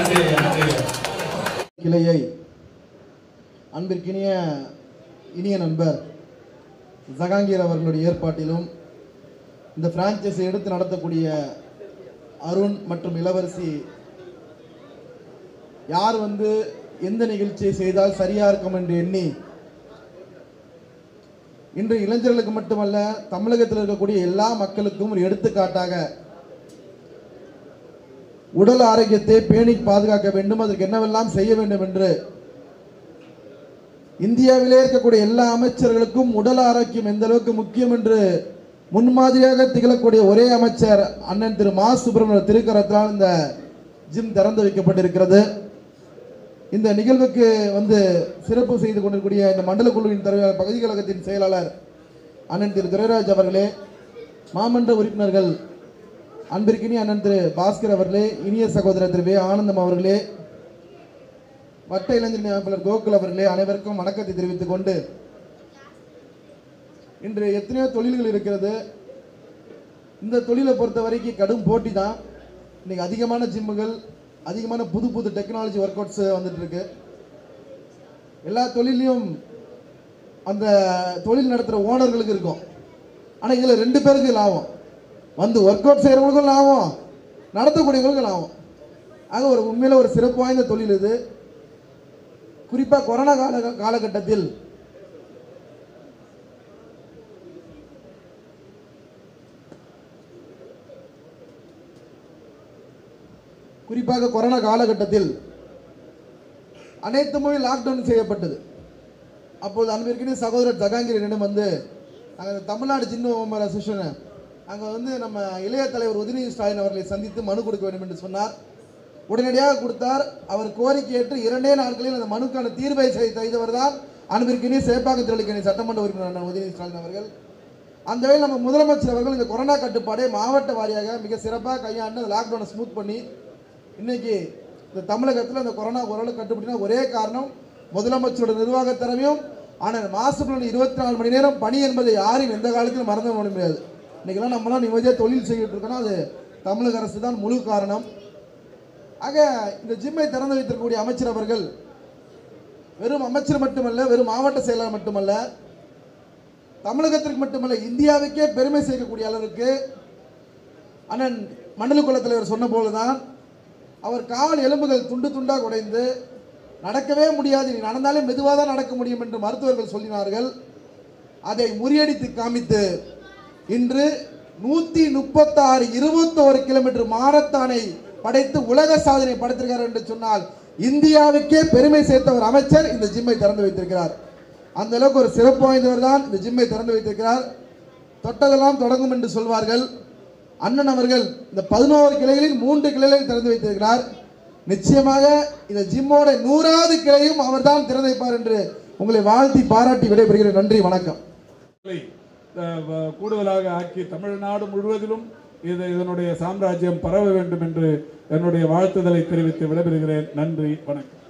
நன்றி நன்றி கிளையை அன்பிற்கினிய இனிய நண்பர் ஜகாங்கீர் அவர்களுடைய ஏற்பாட்டிலும் இந்த பிரான்ச்சைஸை எடுத்து நடத்தக்கூடிய அருண் மற்றும் இளவரசி யார் வந்து எந்த நிகழ்ச்சியை செய்தால் சரியா இருக்கும் என்று எண்ணி இன்று இளைஞர்களுக்கு மட்டுமல்ல தமிழகத்தில் இருக்கக்கூடிய எல்லா மக்களுக்கும் ஒரு எடுத்துக்காட்டாக உடல் ஆரோக்கியத்தை பேணி பாதுகாக்க வேண்டும் அதற்கு என்னவெல்லாம் செய்ய வேண்டும் என்று இந்தியாவிலே இருக்கக்கூடிய எல்லா அமைச்சர்களுக்கும் உடல் ஆரோக்கியம் எந்த அளவுக்கு முக்கியம் என்று முன்மாதிரியாக திகழக்கூடிய ஒரே அமைச்சர் அண்ணன் திரு மா சுப்பிரமணிய திருக்கரத்தால் இந்த ஜிம் திறந்து வைக்கப்பட்டிருக்கிறது இந்த நிகழ்வுக்கு வந்து சிறப்பு செய்து கொண்டிருக்கூடிய இந்த மண்டல குழுவின் தலைவர் பகுதி கழகத்தின் செயலாளர் அண்ணன் திரு துரைராஜ் அவர்களே மாமன்ற உறுப்பினர்கள் அன்பிற்கினி அண்ணன் திரு பாஸ்கர் அவர்களே இனிய சகோதரர் திரு வே ஆனந்தம் அவர்களே வட்ட இளைஞர் அமைப்பாளர் கோகுல் அவர்களே அனைவருக்கும் வணக்கத்தை தெரிவித்துக் கொண்டு இன்று எத்தனையோ தொழில்கள் இருக்கிறது இந்த தொழிலை பொறுத்த வரைக்கும் கடும் போட்டி தான் இன்னைக்கு அதிகமான ஜிம்முகள் அதிகமான புது புது டெக்னாலஜி ஒர்க் அவுட்ஸ் வந்துட்டு இருக்கு எல்லா தொழிலையும் அந்த தொழில் நடத்துகிற ஓனர்களுக்கு இருக்கும் ஆனால் இதில் ரெண்டு பேருக்கு லாபம் வந்து ஒர்க் அவுட் செய்கிறவங்களுக்கும் லாபம் நடத்தக்கூடியவங்களுக்கும் லாபம் ஆக ஒரு உண்மையில் ஒரு சிறப்பு வாய்ந்த தொழில் இது குறிப்பாக கொரோனா கால காலகட்டத்தில் குறிப்பாக கொரோனா காலகட்டத்தில் அனைத்துமே லாக்டவுன் செய்யப்பட்டது அப்போது அன்பிற்கினே சகோதரர் ஜகாங்கீர் என்னிடம் வந்து நாங்கள் தமிழ்நாடு ஜின்னு ஓமர் அசோசியேஷன் அங்கே வந்து நம்ம இளைய தலைவர் உதயநிதி ஸ்டாலின் அவர்களை சந்தித்து மனு கொடுக்க வேண்டும் என்று சொன்னார் உடனடியாக கொடுத்தார் அவர் கோரிக்கை ஏற்று இரண்டே நாட்களில் அந்த மனுக்கான தீர்வை செய்- செய்தவர் தான் அன்பிற்கினே சேப்பாக்கம் திருளிக்கணி சட்டமன்ற உறுப்பினர் அண்ணன் உதயநிதி ஸ்டாலின் அவர்கள் அந்த வகையில் நம்ம முதலமைச்சர் அவர்கள் இந்த கொரோனா கட்டுப்பாடை மாவட்ட வாரியாக மிக சிறப்பாக கையாண்டு அந்த லாக்டவுனை ஸ்மூத் பண்ணி இன்னைக்கு இந்த தமிழகத்தில் இந்த கொரோனா ஓரளவு கட்டுப்படினா ஒரே காரணம் முதலமைச்சரோட நிர்வாக திறமையும் ஆனால் மாசுக்குள்ள இருபத்தி நாலு மணி நேரம் பணி என்பதை யாரும் எந்த காலத்திலும் மறந்து விட முடியாது இன்னைக்கெல்லாம் நம்மளாம் நிம்மதியாக தொழில் செய்துட்டு இருக்கோம்னா அது தமிழக அரசு தான் முழு காரணம் ஆக இந்த ஜிம்மை திறந்து வைத்திருக்கக்கூடிய அமைச்சர் அவர்கள் வெறும் அமைச்சர் மட்டுமல்ல வெறும் மாவட்ட செயலாளர் மட்டுமல்ல தமிழகத்திற்கு மட்டுமல்ல இந்தியாவுக்கே பெருமை சேர்க்கக்கூடிய அளவுக்கு அண்ணன் மண்டல குலத் தலைவர் சொன்ன போலதான் அவர் கால் எலும்புகள் துண்டு துண்டாக உடைந்து நடக்கவே முடியாது நீ நடந்தாலே மெதுவாக தான் நடக்க முடியும் என்று மருத்துவர்கள் சொல்லினார்கள் அதை முறியடித்து காமித்து இன்று நூத்தி முப்பத்தாறு இருபத்தோரு கிலோமீட்டர் மாரத்தானை படைத்து உலக சாதனை படைத்திருக்கிறார் என்று சொன்னால் இந்தியாவுக்கே பெருமை சேர்த்த ஒரு அமைச்சர் இந்த ஜிம்மை திறந்து வைத்திருக்கிறார் அந்த அளவுக்கு ஒரு சிறப்பு வாய்ந்தவர் தான் இந்த ஜிம்மை திறந்து வைத்திருக்கிறார் தொட்டதெல்லாம் தொடங்கும் என்று சொல்வார்கள் அண்ணன் அவர்கள் இந்த பதினோரு கிளைகளில் மூன்று கிளைகளை திறந்து வைத்திருக்கிறார் நிச்சயமாக இந்த ஜிம்மோட நூறாவது கிளையும் அவர்தான் திறந்து வைப்பார் என்று உங்களை வாழ்த்தி பாராட்டி விடைபெறுகிறேன் நன்றி வணக்கம் களை, அஹ், வ- கூடுதலாக ஆக்கி தமிழ்நாடு முழுவதிலும் இது இதனுடைய சாம்ராஜ்யம் பரவ வேண்டும் என்று என்னுடைய வாழ்த்துதலை தெரிவித்து விடைபெறுகிறேன் நன்றி வணக்கம்